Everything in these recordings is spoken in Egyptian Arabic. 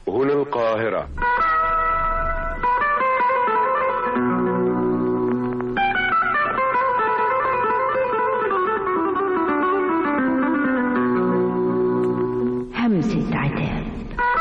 هنا القاهرة همسة عتاب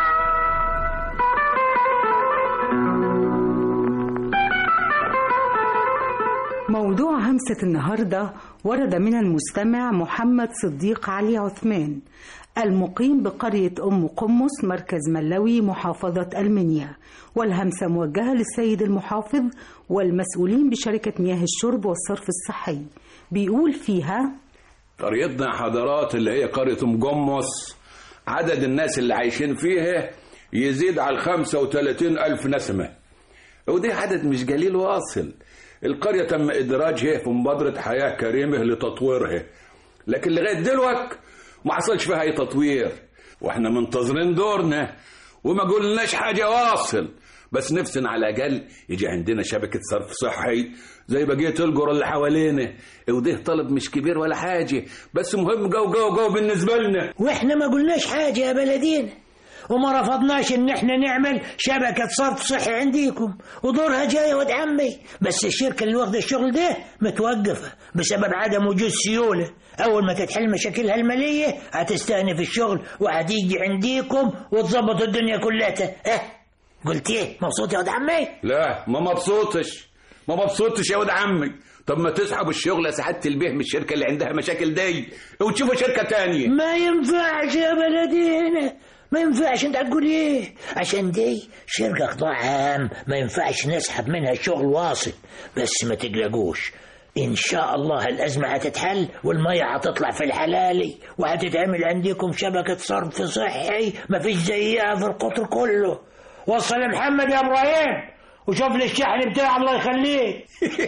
موضوع همسة النهاردة ورد من المستمع محمد صديق علي عثمان المقيم بقرية أم قمص مركز ملوي محافظة المنيا والهمسة موجهة للسيد المحافظ والمسؤولين بشركة مياه الشرب والصرف الصحي بيقول فيها قريتنا حضارات اللي هي قرية أم جمص عدد الناس اللي عايشين فيها يزيد على الخمسة وتلاتين ألف نسمة ودي عدد مش قليل واصل القرية تم إدراجها في مبادرة حياة كريمة لتطويرها لكن لغاية دلوقتي ما حصلش فيها أي تطوير وإحنا منتظرين دورنا وما قلناش حاجة واصل بس نفسنا على الأقل يجي عندنا شبكة صرف صحي زي بقية القرى اللي حوالينا وده طلب مش كبير ولا حاجة بس مهم جو جو جو بالنسبة لنا واحنا ما قلناش حاجة يا بلدينا وما رفضناش ان احنا نعمل شبكة صرف صحي عنديكم ودورها جاية ود عمي بس الشركة اللي واخدة الشغل ده متوقفة بسبب عدم وجود سيولة اول ما تتحل مشاكلها المالية هتستأنف الشغل وهتيجي عنديكم وتظبط الدنيا كلها اه قلت ايه مبسوط يا ود عمي لا ما مبسوطش ما مبسوطش يا ولد عمي طب ما تسحبوا الشغل يا سعادة البيه من الشركة اللي عندها مشاكل دي وتشوفوا شركة تانية ما ينفعش يا بلدينا ما ينفعش انت هتقول ايه عشان دي شركة قطاع عام ما ينفعش نسحب منها الشغل واصل بس ما تقلقوش ان شاء الله الازمة هتتحل والمية هتطلع في الحلالي وهتتعمل عندكم شبكة صرف صحي ما فيش زيها في القطر كله وصل يا محمد يا ابراهيم وشوف لي الشحن بتاعه الله يخليك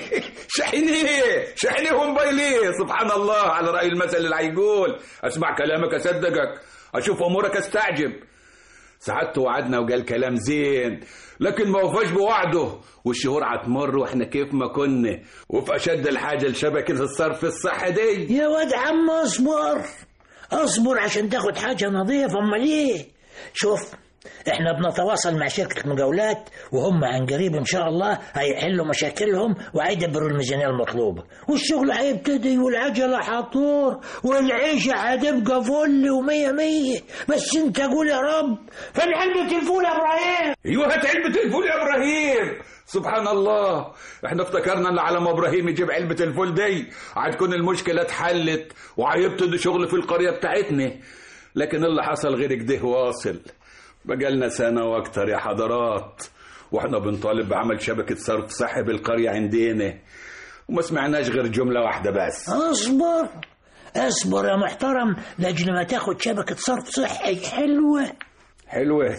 شحنيه شحنيه وموبايليه سبحان الله على رأي المثل اللي هيقول اسمع كلامك اصدقك اشوف امورك استعجب ساعات وعدنا وقال كلام زين لكن ما وفاش بوعده والشهور هتمر واحنا كيف ما كنا وفي اشد الحاجه لشبكه الصرف الصحي دي يا واد عم اصبر اصبر عشان تاخد حاجة نظيفة امال ايه شوف احنا بنتواصل مع شركة مقاولات وهم عن قريب ان شاء الله هيحلوا مشاكلهم وهيدبروا الميزانية المطلوبة والشغل هيبتدي والعجلة هتطور والعيشة هتبقى فل ومية مية بس انت قول يا رب فين علبة الفول يا ابراهيم ايوه هات علبه الفول يا ابراهيم سبحان الله احنا افتكرنا ان على ما ابراهيم يجيب علبه الفول دي هتكون المشكله اتحلت وهيبتدي شغل في القريه بتاعتنا لكن اللي حصل غير كده واصل بقالنا سنه واكتر يا حضرات واحنا بنطالب بعمل شبكه صرف صحي بالقريه عندنا وما سمعناش غير جمله واحده بس اصبر اصبر يا محترم لاجل ما تاخد شبكة صرف صحي حلوة حلوة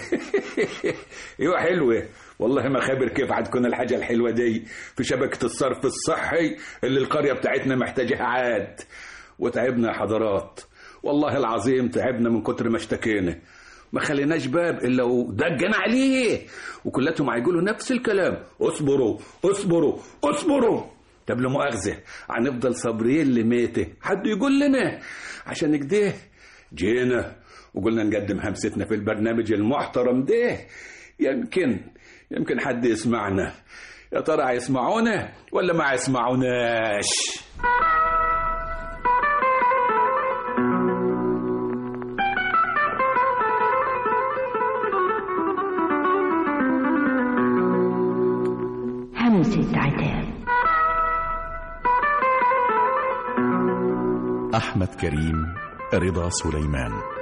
ايوه حلوة والله ما خابر كيف هتكون الحاجة الحلوة دي في شبكة الصرف الصحي اللي القرية بتاعتنا محتاجها عاد وتعبنا يا حضرات والله العظيم تعبنا من كتر ما اشتكينا ما خليناش باب الا ودقنا عليه وكلاتهم هيقولوا نفس الكلام اصبروا اصبروا اصبروا طب لا مؤاخذة هنفضل صابرين لميته حد يقول لنا عشان كده جينا وقلنا نقدم همستنا في البرنامج المحترم ده يمكن يمكن حد يسمعنا يا ترى هيسمعونا ولا ما هيسمعوناش همسة عتاب أحمد كريم رضا سليمان